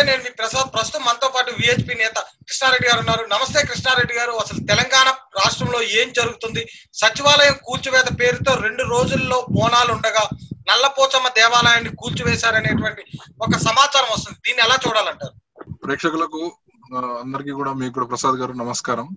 నేను మీ ప్రసాద్ ప్రస్తుతం మనతో పాటు విహెచ్పి నేత కృష్ణారెడ్డి గారు ఉన్నారు నమస్తే కృష్ణారెడ్డి గారు అసలు తెలంగాణ రాష్ట్రంలో ఏం జరుగుతుంది సచివాలయం కూల్చివేత పేరుతో రెండు రోజుల్లో బోనాలు ఉండగా నల్లపోచమ్మ దేవాలయాన్ని కూల్చివేశారనేటువంటి ఒక సమాచారం వస్తుంది దీన్ని ఎలా చూడాలంటారు ప్రేక్షకులకు ఆ, అందరికీ కూడా మీకు కూడా ప్రసాద్ గారు నమస్కారం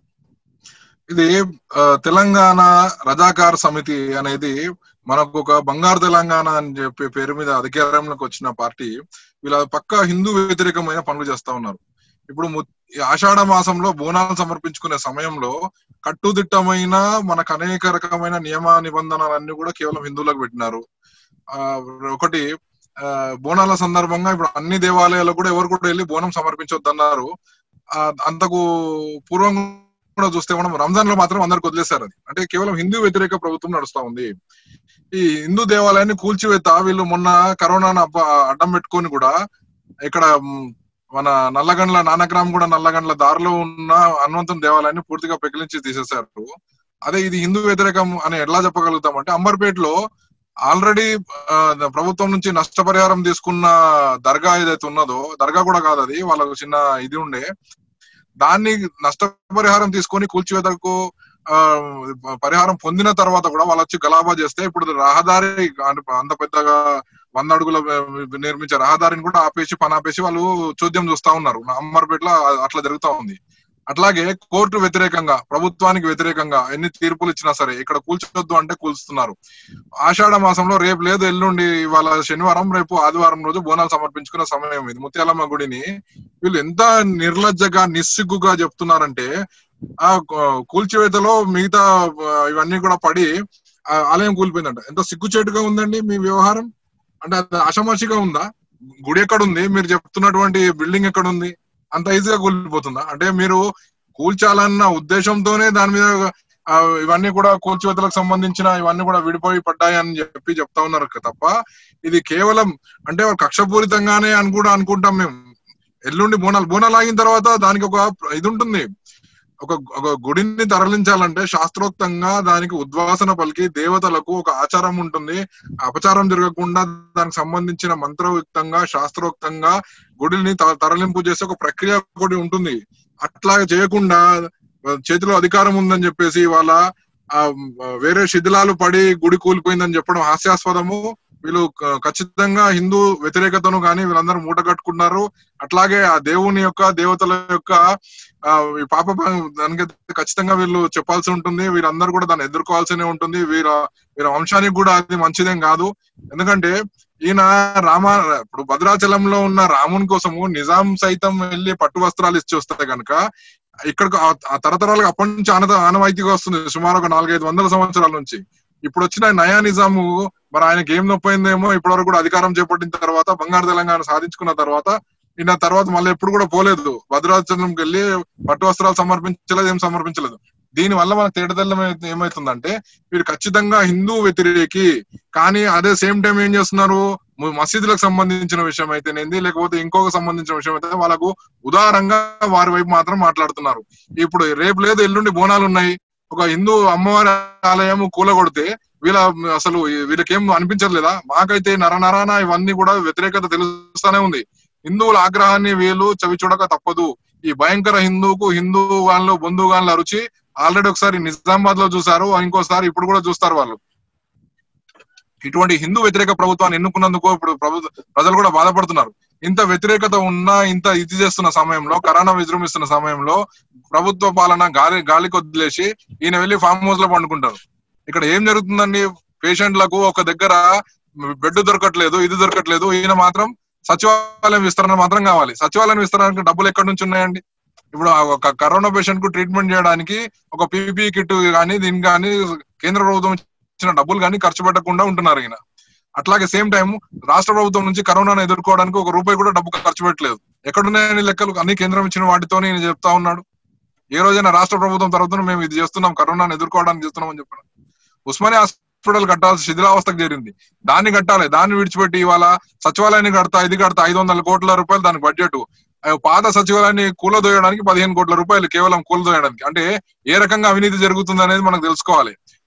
ఇది ఆ, తెలంగాణ రజాకార్ సమితి అనేది మనకు ఒక బంగారు తెలంగాణ అని చెప్పి పేరు మీద అధికారంలోకి వచ్చిన పార్టీ వీళ్ళ పక్క హిందూ వ్యతిరేకమైన పనులు చేస్తా ఉన్నారు ఇప్పుడు ము- ఈ ఆషాఢ మాసంలో బోనాలు సమర్పించుకునే సమయంలో కట్టుదిట్టమైన మనకు అనేక రకమైన నియమ నిబంధనలన్నీ కూడా కేవలం హిందువులకు పెట్టినారు ఆ ఒకటి ఆ, బోనాల సందర్భంగా ఇప్పుడు అన్ని దేవాలయాలకు కూడా ఎవరు కూడా వెళ్ళి బోనం సమర్పించొద్దన్నారు ఆ, అంతకు పూర్వం కూడా చూస్తే మనం రంజాన్ లో మాత్రం అందరికి వదిలేశారు అది అంటే కేవలం హిందూ వ్యతిరేక ప్రభుత్వం నడుస్తా ఉంది ఈ హిందూ దేవాలయాన్ని కూల్చివేత వీళ్ళు మొన్న కరోనాను అబ్బ- అడ్డం పెట్టుకొని కూడా ఇక్కడ మ్, మన నల్లగండ్ల నానగ్రామ్ కూడా నల్లగండ్ల దారిలో ఉన్న హనుమంతుని దేవాలయాన్ని పూర్తిగా పెకిలించి తీసేశారు అదే ఇది హిందూ వ్యతిరేకం అని ఎట్లా చెప్పగలుగుతాం అంటే అంబర్పేటలో ఆల్రెడీ ప్రభుత్వం నుంచి నష్టపరిహారం తీసుకున్న దర్గా ఏదైతే ఉన్నదో దర్గా కూడా కాదు అది వాళ్ళకు చిన్న ఇది ఉండే దాన్ని నష్టపరిహారం తీసుకొని కూల్చివేతకు ఆ, పరిహారం పొందిన తర్వాత కూడా వాళ్ళు వచ్చి గలాబా చేస్తే ఇప్పుడు రహదారి అంటే అంత పెద్దగా వంద అడుగుల నిర్మించే రహదారిని కూడా ఆపేసి పని ఆపేసి వాళ్ళు చూద్యం చూస్తా ఉన్నారు అమ్మర్పేటలో అట్లా జరుగుతా ఉంది అట్లాగే కోర్టు వ్యతిరేకంగా ప్రభుత్వానికి వ్యతిరేకంగా ఎన్ని తీర్పులు ఇచ్చినా సరే ఇక్కడ కూల్చొద్దు అంటే కూల్స్తున్నారు ఆషాఢ మాసంలో రేపు లేదు ఎల్లుండి ఇవాళ శనివారం రేపు ఆదివారం రోజు బోనాలు సమర్పించుకున్న సమయం ఇది ముత్యాలమ్మ గుడిని వీళ్ళు ఎంత నిర్లజ్జగా నిస్సిగ్గుగా చెప్తున్నారంటే ఆ కూ- కూల్చివేతలో మిగతా ఆ, ఇవన్నీ కూడా పడి ఆ ఆలయం కూలిపోయిందంట ఎంత సిగ్గుచేటుగా ఉందండి మీ వ్యవహారం అంటే అది ఆషమాషిగా ఉందా గుడి ఎక్కడ ఉంది మీరు చెప్తున్నటువంటి బిల్డింగ్ ఎక్కడ ఉంది అంత ఈజీగా కూలిపోతుందా అంటే మీరు కూల్చాలన్న ఉద్దేశంతోనే దాని మీద ఆ, ఇవన్నీ కూడా కూల్చివేతలకు సంబంధించిన ఇవన్నీ కూడా విడిపోయి పడ్డాయి అని చెప్పి చెప్తా ఉన్నారు క- తప్ప ఇది కేవలం అంటే ఒక కక్షపూరితంగానే అని కూడా అనుకుంటాం మేము ఎల్లుండి బోనాలు బోనాలు ఆగిన తర్వాత దానికి ఒక ఇది ఉంటుంది ఒక ఒక గుడిని తరలించాలంటే శాస్త్రోక్తంగా దానికి ఉద్వాసన పలికి దేవతలకు ఒక ఆచారం ఉంటుంది అపచారం జరగకుండా దానికి సంబంధించిన మంత్రయుక్తంగా శాస్త్రోక్తంగా గుడిని త- తరలింపు చేసే ఒక ప్రక్రియ ఒకటి ఉంటుంది అట్లా చేయకుండా ఆ, చేతిలో అధికారం ఉందని చెప్పేసి వాళ్ళ ఆ వేరే శిథిలాలు పడి గుడి కూలిపోయిందని చెప్పడం హాస్యాస్పదము వీళ్ళు క- ఖచ్చితంగా హిందూ వ్యతిరేకతను కానీ వీళ్ళందరూ మూట కట్టుకున్నారు అట్లాగే ఆ దేవుని యొక్క దేవతల యొక్క ఆ ఈ పాప భ- దానికి ఖచ్చితంగా వీళ్ళు చెప్పాల్సి ఉంటుంది వీరందరూ కూడా దాన్ని ఎదుర్కోవాల్సినే ఉంటుంది వీర వీర వంశానికి కూడా అది మంచిదేం కాదు ఎందుకంటే ఈయన రామ ఇప్పుడు భద్రాచలంలో ఉన్న రాముని కోసము నిజాం సైతం వెళ్ళి పట్టు వస్త్రాలు ఇచ్చి వస్తే గనక ఇక్కడ ఆ తరతరాలుగా అప్పటి నుంచి ఆనద ఆనవాయితీగా వస్తుంది సుమారు ఒక నాలుగైదు వందల సంవత్సరాల నుంచి ఇప్పుడు వచ్చిన నయా నిజాము మరి ఆయనకి ఏం నొప్పైందేమో ఇప్పటివరకు కూడా అధికారం చేపట్టిన తర్వాత బంగారు తెలంగాణ సాధించుకున్న తర్వాత ఈయన తర్వాత మళ్ళీ ఎప్పుడు కూడా పోలేదు భద్రాచలంకి వెళ్ళి పట్టు వస్త్రాలు సమర్పించలేదు ఏం సమర్పించలేదు దీని వల్ల మనకు తేటతెల్లం ఏమైతుందంటే వీరు ఖచ్చితంగా హిందూ వ్యతిరేకి కానీ అదే సేమ్ టైం ఏం చేస్తున్నారు మ- మసీదులకు సంబంధించిన విషయం అయితేనేంది లేకపోతే ఇంకొక సంబంధించిన విషయం అయితే వాళ్ళకు ఉదారంగా వారి వైపు మాత్రం మాట్లాడుతున్నారు ఇప్పుడు రేపు లేదు ఎల్లుండి బోనాలు ఉన్నాయి ఒక హిందూ అమ్మవారి ఆలయం కూలగొడితే వీళ్ళ అసలు వీళ్ళకేం అనిపించట్లేదా మాకైతే నరనరాన ఇవన్నీ కూడా వ్యతిరేకత తెలుస్తానే ఉంది హిందువుల ఆగ్రహాన్ని వీళ్ళు చవి చూడక తప్పదు ఈ భయంకర హిందూకు హిందూ వాళ్ళు బంధువుగాన్ల రుచి ఆల్రెడీ ఒకసారి నిజామాబాద్ లో చూసారు ఇంకోసారి ఇప్పుడు కూడా చూస్తారు వాళ్ళు ఇటువంటి హిందూ వ్యతిరేక ప్రభుత్వాన్ని ఎన్నుకున్నందుకు ఇప్పుడు ప్రభుత్వ ప్రజలు కూడా బాధపడుతున్నారు ఇంత వ్యతిరేకత ఉన్నా ఇంత ఇది చేస్తున్న సమయంలో కరోనా విజృంభిస్తున్న సమయంలో ప్రభుత్వ పాలన గాలి గాలికి వదిలేసి ఈయన వెళ్ళి ఫామ్ హౌస్ లో పండుకుంటారు ఇక్కడ ఏం జరుగుతుందండి పేషెంట్లకు ఒక దగ్గర బెడ్ దొరకట్లేదు ఇది దొరకట్లేదు ఈయన మాత్రం సచివాలయం విస్తరణ మాత్రం కావాలి సచివాలయం విస్తరణకు డబ్బులు ఎక్కడి నుంచి ఉన్నాయండి ఇప్పుడు ఆ ఒక కరోనా పేషెంట్ కు ట్రీట్మెంట్ చేయడానికి ఒక పీపీ కిట్ కానీ దీనికి కానీ కేంద్ర ప్రభుత్వం ఇచ్చిన డబ్బులు కానీ ఖర్చు పెట్టకుండా ఉంటున్నారు ఈయన అట్లాగే సేమ్ టైం రాష్ట్ర ప్రభుత్వం నుంచి కరోనాను ఎదుర్కోవడానికి ఒక రూపాయి కూడా డబ్బు ఖర్చు పెట్టలేదు ఎక్కడున్నాయని లెక్కలు అన్ని కేంద్రం ఇచ్చిన వాటితోనే ఈయన చెప్తా ఉన్నాడు ఏ రోజైనా రాష్ట్ర ప్రభుత్వం తరఫున మేము ఇది చేస్తున్నాం కరోనాను ఎదుర్కోవడానికి చేస్తున్నాం అని చెప్పాడు ఉస్మానియా హాస్పిటల్ కట్టాల్సి శిథిలావస్థకు చేరింది దాన్ని కట్టాలి దాన్ని విడిచిపెట్టి ఇవాళ సచివాలయాన్ని కడతా ఇది కడతా ఐదు వందల కోట్ల రూపాయలు దానికి బడ్జెట్ పాత సచివాలయాన్ని కూలదోయడానికి పదిహేను కోట్ల రూపాయలు కేవలం కూలదోయడానికి అంటే ఏ రకంగా అవినీతి జరుగుతుంది అనేది మనకు తెలుసుకోవాలి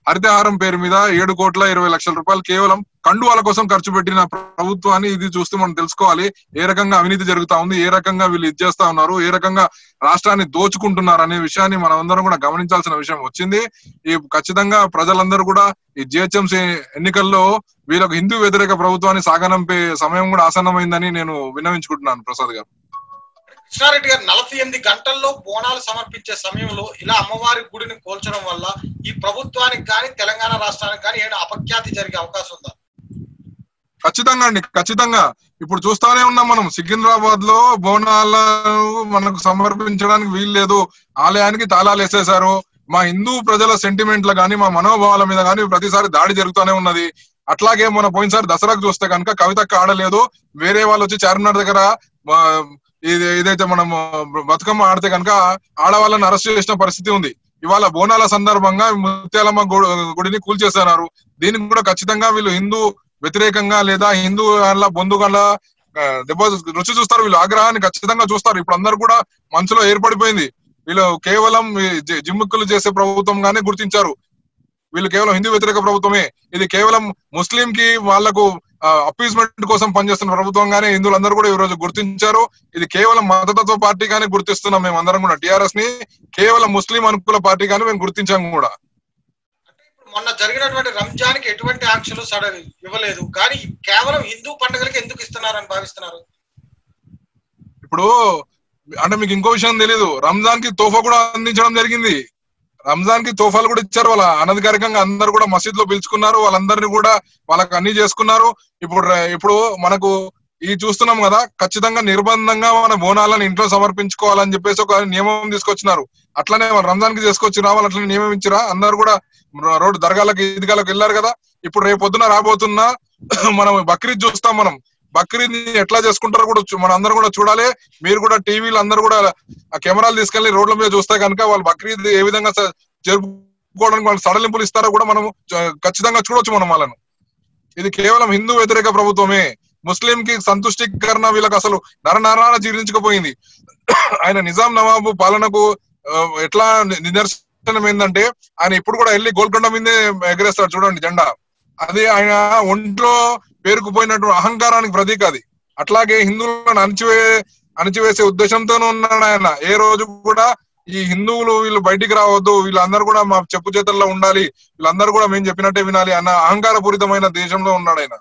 హరితహారం పేరు మీద ఏడు కోట్ల ఇరవై లక్షల రూపాయలు కేవలం కండువాల కోసం ఖర్చు పెట్టిన ప్రభుత్వాన్ని ఇది చూస్తే మనం తెలుసుకోవాలి ఏ రకంగా అవినీతి జరుగుతా ఉంది ఏ రకంగా వీళ్ళు ఇది చేస్తా ఉన్నారు ఏ రకంగా రాష్ట్రాన్ని దోచుకుంటున్నారు అనే విషయాన్ని మనం అందరం కూడా గమనించాల్సిన విషయం వచ్చింది ఈ ఖచ్చితంగా ప్రజలందరూ కూడా ఈ జిహెచ్ఎంసీ ఎన్నికల్లో వీళ్ళకు హిందూ వ్యతిరేక ప్రభుత్వాన్ని సాగనంపే సమయం కూడా ఆసన్నమైందని నేను విన్నవించుకుంటున్నాను ప్రసాద్ గారు కృష్ణారెడ్డి గారు నలభై ఎనిమిది గంటల్లో బోనాలు సమర్పించే సమయంలో ఇలా అమ్మవారి గుడిని కోల్చడం వల్ల ఈ ప్రభుత్వానికి కానీ తెలంగాణ రాష్ట్రానికి కానీ ఏమైనా అపఖ్యాతి జరిగే అవకాశం ఉందా ఖచ్చితంగా అండి ఖచ్చితంగా ఇప్పుడు చూస్తానే ఉన్నాం మనం సికింద్రాబాద్ లో బోనాలను మనకు సమర్పించడానికి వీలు లేదు ఆలయానికి తాళాలు వేసేశారు మా హిందూ ప్రజల సెంటిమెంట్ల గాని మా మనోభావాల మీద గాని ప్రతిసారి దాడి జరుగుతూనే ఉన్నది అట్లాగే మన పోయినసారి దసరాకు చూస్తే కనుక కవితకు ఆడలేదు వేరే వాళ్ళు వచ్చి చార్మినార్ దగ్గర ఆ, ఇది ఏదైతే మనం బతుకమ్మ ఆడితే కనుక ఆడవాళ్ళని అరెస్ట్ చేసిన పరిస్థితి ఉంది ఇవాళ బోనాల సందర్భంగా ముత్యాలమ్మ గు- గుడిని కూల్చేస్తున్నారు దీనికి కూడా ఖచ్చితంగా వీళ్ళు హిందూ వ్యతిరేకంగా లేదా హిందూ వాళ్ళ బంధువుల దెబ్బ రుచి చూస్తారు వీళ్ళు ఆగ్రహాన్ని ఖచ్చితంగా చూస్తారు ఇప్పుడు అందరు కూడా మనసులో ఏర్పడిపోయింది వీళ్ళు కేవలం ఈ జి- జిమ్ముక్కులు చేసే ప్రభుత్వంగానే గుర్తించారు వీళ్ళు కేవలం హిందూ వ్యతిరేక ప్రభుత్వమే ఇది కేవలం ముస్లిం కి వాళ్లకు అప్పీజ్మెంట్ కోసం పనిచేస్తున్న ప్రభుత్వంగానే హిందువులందరూ కూడా ఈ రోజు గుర్తించారు ఇది కేవలం మతతత్వ పార్టీగానే గుర్తిస్తున్నాం మేము అందరం కూడా టిఆర్ఎస్ ని కేవలం ముస్లిం అనుకూల పార్టీగానే మేము గుర్తించాము కూడా అంటే ఇప్పుడు మొన్న జరిగినటువంటి రంజాన్ కి ఎటువంటి ఆంక్షలు సడన్ ఇవ్వలేదు కానీ కేవలం హిందూ పండుగలకి ఎందుకు ఇస్తున్నారని భావిస్తున్నారు ఇప్పుడు అంటే మీకు ఇంకో విషయం తెలీదు రంజాన్ కి తోఫా కూడా అందించడం జరిగింది రంజాన్ కి తోఫాలు కూడా ఇచ్చారు వాళ్ళ అనధికారికంగా అందరు కూడా మసీద్ లో పిలుచుకున్నారు వాళ్ళందరినీ కూడా వాళ్ళకి అన్ని చేసుకున్నారు ఇప్పుడు ర- ఇప్పుడు మనకు ఈ చూస్తున్నాం కదా ఖచ్చితంగా నిర్బంధంగా మన బోనాలను ఇంట్లో సమర్పించుకోవాలని చెప్పేసి ఒక నియమం తీసుకొచ్చినారు అట్లనే వాళ్ళు రంజాన్ కి చేసుకొచ్చి రావాలి అట్లనే నియమించిరా అందరు కూడా రో- రోడ్డు దర్గాలకు ఈద్గాలకు వెళ్ళారు కదా ఇప్పుడు రేపు పొద్దున రాబోతున్నా మనం బక్రీద్ చూస్తాం మనం బక్రీద్ ని ఎట్లా చేసుకుంటారో కూడా చూ- మనం అందరం కూడా చూడాలి మీరు కూడా టీవీలు అందరూ కూడా ఆ కెమెరాలు తీసుకెళ్లి రోడ్ల మీద చూస్తే కనుక వాళ్ళు బక్రీద్ ఏ విధంగా స- జరుపుకోవడానికి వాళ్ళు సడలింపులు ఇస్తారో కూడా మనం చ- ఖచ్చితంగా చూడొచ్చు మనం వాళ్ళను ఇది కేవలం హిందూ వ్యతిరేక ప్రభుత్వమే ముస్లిం కి సంతుష్టీకరణ వీళ్ళకి అసలు నరనరాన జీర్ణించకపోయింది ఆయన నిజాం నవాబు పాలనకు ఆ, ఎట్లా ని- నిదర్శనం ఏంటంటే ఆయన ఇప్పుడు కూడా వెళ్ళి గోల్కొండ మీదే ఎగరేస్తాడు చూడండి జెండా అది ఆయన ఒంట్లో పేరుకుపోయినటువంటి అహంకారానికి ప్రతీక అది అట్లాగే హిందువులను అణచివే అణచివేసే ఉద్దేశంతోనే ఉన్నాడు ఆయన ఏ రోజు కూడా ఈ హిందువులు వీళ్ళు బయటికి రావద్దు వీళ్ళందరూ కూడా మా చెప్పు చేతల్లో ఉండాలి వీళ్ళందరూ కూడా మేము చెప్పినట్టే వినాలి అన్న అహంకారపూరితమైన దేశంలో ఉన్నాడు ఆయన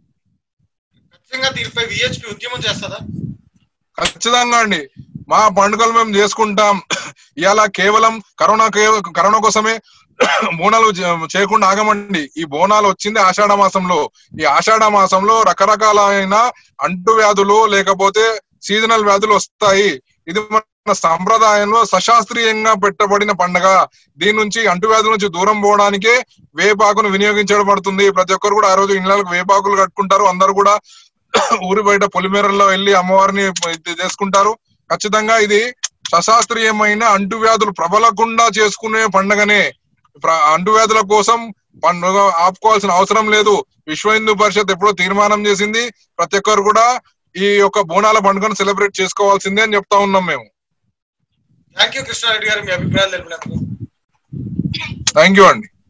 ఖచ్చితంగా దీనిపై విహెచ్పి ఉద్యమం చేస్తుందా ఖచ్చితంగా అండి మా పండుగలు మేము చేసుకుంటాం ఇవాళ కేవలం కరోనా కే- కరోనా కోసమే బోనాలు చే- చేయకుండా ఆగమండి ఈ బోనాలు వచ్చింది ఆషాఢ మాసంలో ఈ ఆషాఢ మాసంలో రకరకాలైన అంటు వ్యాధులు లేకపోతే సీజనల్ వ్యాధులు వస్తాయి ఇది మన సంప్రదాయంలో సశాస్త్రీయంగా పెట్టబడిన పండగ దీని నుంచి అంటువ్యాధుల నుంచి దూరం పోవడానికే వేపాకును వినియోగించబడుతుంది ప్రతి ఒక్కరు కూడా ఆ రోజు ఇళ్లకు వేపాకులు కట్టుకుంటారు అందరూ కూడా ఊరి బయట పొలిమేరల్లో వెళ్ళి అమ్మవారిని ఇది చేసుకుంటారు ఖచ్చితంగా ఇది సశాస్త్రీయమైన అంటువ్యాధులు ప్రబలకుండా చేసుకునే పండగనే ప్ర- అంటువ్యాధుల కోసం పండుగ ఆపుకోవాల్సిన అవసరం లేదు విశ్వ హిందూ పరిషత్ ఎప్పుడో తీర్మానం చేసింది ప్రతి ఒక్కరు కూడా ఈ యొక్క బోనాల పండుగను సెలబ్రేట్ చేసుకోవాల్సిందే అని చెప్తా ఉన్నాం మేము థ్యాంక్ యూ కృష్ణారెడ్డి గారు మీ అభిప్రాయాలు తెలిపినందుకు థ్యాంక్ యూ అండి